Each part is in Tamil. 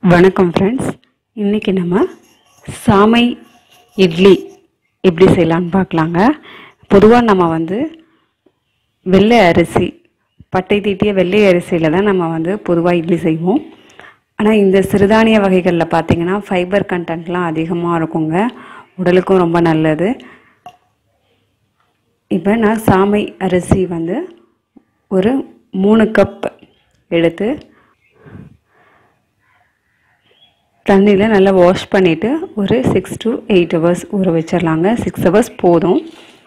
வணக்கம் ஃப்ரெண்ட்ஸ் இன்றைக்கி நம்ம சாமை இட்லி எப்படி செய்யலான்னு பார்க்கலாங்க பொதுவாக நம்ம வந்து வெள்ளை அரிசி பட்டை தீட்டிய வெள்ளை அரிசியில் தான் நம்ம வந்து பொதுவாக இட்லி செய்வோம் ஆனால் இந்த சிறுதானிய வகைகளில் பார்த்தீங்கன்னா ஃபைபர் கண்டென்ட்லாம் அதிகமாக இருக்குங்க உடலுக்கும் ரொம்ப நல்லது இப்போ நான் சாமை அரிசி வந்து ஒரு மூணு கப் எடுத்து தண்ணியில் நல்லா வாஷ் பண்ணிவிட்டு ஒரு சிக்ஸ் டு எயிட் ஹவர்ஸ் ஊற வச்சிடலாங்க சிக்ஸ் ஹவர்ஸ் போதும்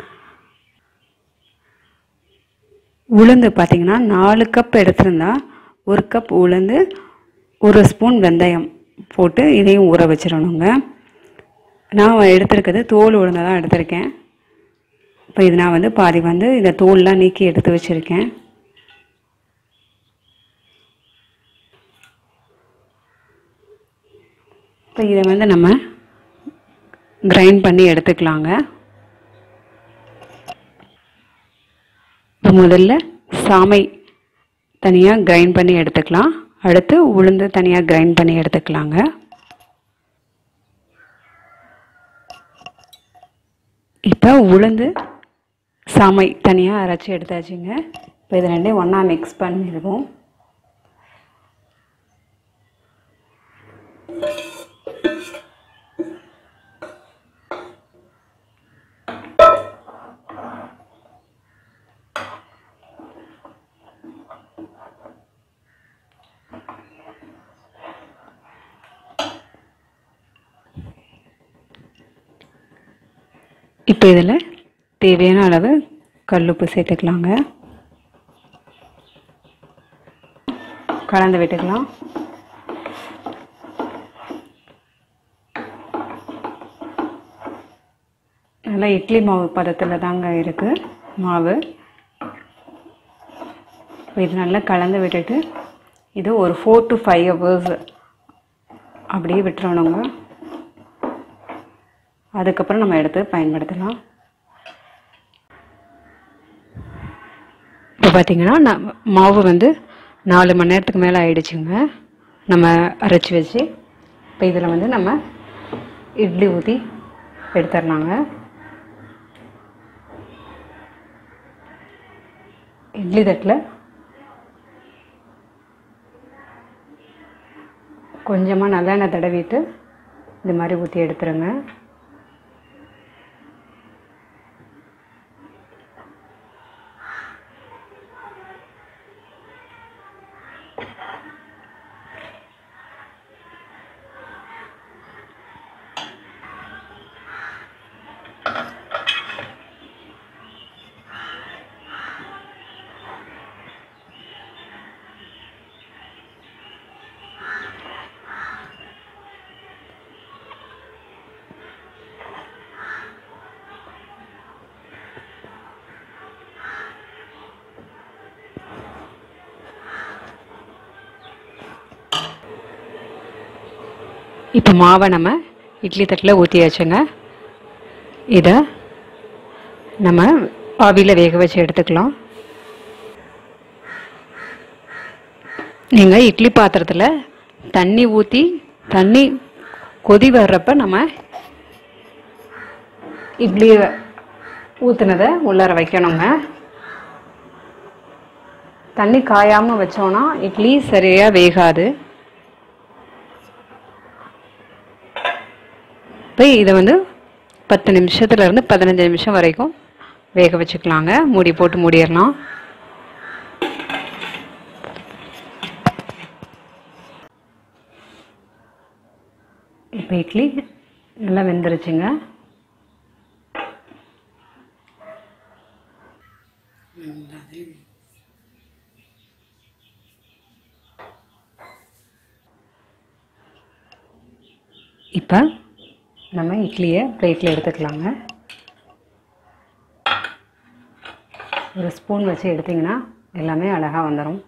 உளுந்து பார்த்தீங்கன்னா நாலு கப் எடுத்திருந்தா ஒரு கப் உளுந்து ஒரு ஸ்பூன் வெந்தயம் போட்டு இதையும் ஊற வச்சிடணுங்க நான் எடுத்திருக்கிறது தோல் உளுந்தை தான் எடுத்திருக்கேன் இப்போ இது நான் வந்து பாதி வந்து இந்த தோல்லாம் நீக்கி எடுத்து வச்சுருக்கேன் இப்போ இதை வந்து நம்ம கிரைண்ட் பண்ணி எடுத்துக்கலாங்க இப்போ முதல்ல சாமை தனியாக கிரைண்ட் பண்ணி எடுத்துக்கலாம் அடுத்து உளுந்து தனியாக கிரைண்ட் பண்ணி எடுத்துக்கலாங்க இப்போ உளுந்து சாமை தனியாக அரைச்சி எடுத்தாச்சுங்க இப்போ இது ரெண்டையும் ஒன்றா மிக்ஸ் பண்ணிடுவோம் இப்போ இதில் தேவையான அளவு கல்லுப்பு சேர்த்துக்கலாங்க கலந்து விட்டுக்கலாம் நல்லா இட்லி மாவு பதத்தில் தாங்க இருக்குது மாவு இப்போ இது நல்லா கலந்து விட்டுட்டு இது ஒரு ஃபோர் டு ஃபைவ் ஹவர்ஸ் அப்படியே விட்டுறணுங்க அதுக்கப்புறம் நம்ம எடுத்து பயன்படுத்தலாம் இப்போ பார்த்தீங்கன்னா நான் மாவு வந்து நாலு மணி நேரத்துக்கு மேலே ஆயிடுச்சுங்க நம்ம அரைச்சி வச்சு இப்போ இதில் வந்து நம்ம இட்லி ஊற்றி எடுத்துடலாங்க இட்லி தட்டில் கொஞ்சமாக நல்லெண்ணெய் தடவிட்டு இந்த மாதிரி ஊற்றி எடுத்துருங்க இப்போ மாவை நம்ம இட்லி தட்டில் ஊற்றியாச்சுங்க இதை நம்ம ஆவியில் வேக வச்சு எடுத்துக்கலாம் நீங்கள் இட்லி பாத்திரத்தில் தண்ணி ஊற்றி தண்ணி கொதி வர்றப்ப நம்ம இட்லி ஊற்றுனதை உள்ளார வைக்கணுங்க தண்ணி காயாமல் வச்சோன்னா இட்லி சரியாக வேகாது இப்போ இதை வந்து பத்து நிமிஷத்துலேருந்து பதினஞ்சு நிமிஷம் வரைக்கும் வேக வச்சுக்கலாங்க மூடி போட்டு மூடிடலாம் இப்போ இட்லி நல்லா வெந்துருச்சுங்க இப்போ நம்ம இட்லியை பிளேட்டில் எடுத்துக்கலாங்க ஒரு ஸ்பூன் வச்சு எடுத்திங்கன்னா எல்லாமே அழகாக வந்துடும்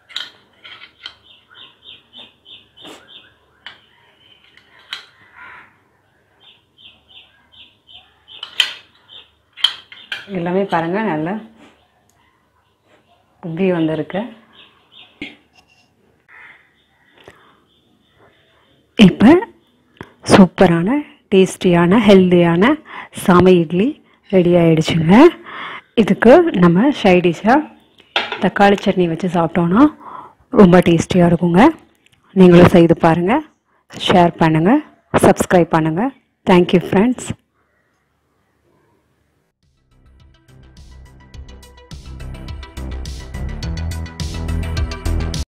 எல்லாமே பாருங்கள் நல்லா உப்பி வந்திருக்கு இப்போ சூப்பரான டேஸ்டியான ஹெல்தியான சாமை இட்லி ரெடி ஆயிடுச்சுங்க இதுக்கு நம்ம சைடிஷாக தக்காளி சட்னி வச்சு சாப்பிட்டோன்னா ரொம்ப டேஸ்டியாக இருக்குங்க நீங்களும் செய்து பாருங்கள் ஷேர் பண்ணுங்கள் சப்ஸ்கிரைப் பண்ணுங்கள் தேங்க்யூ ஃப்ரெண்ட்ஸ்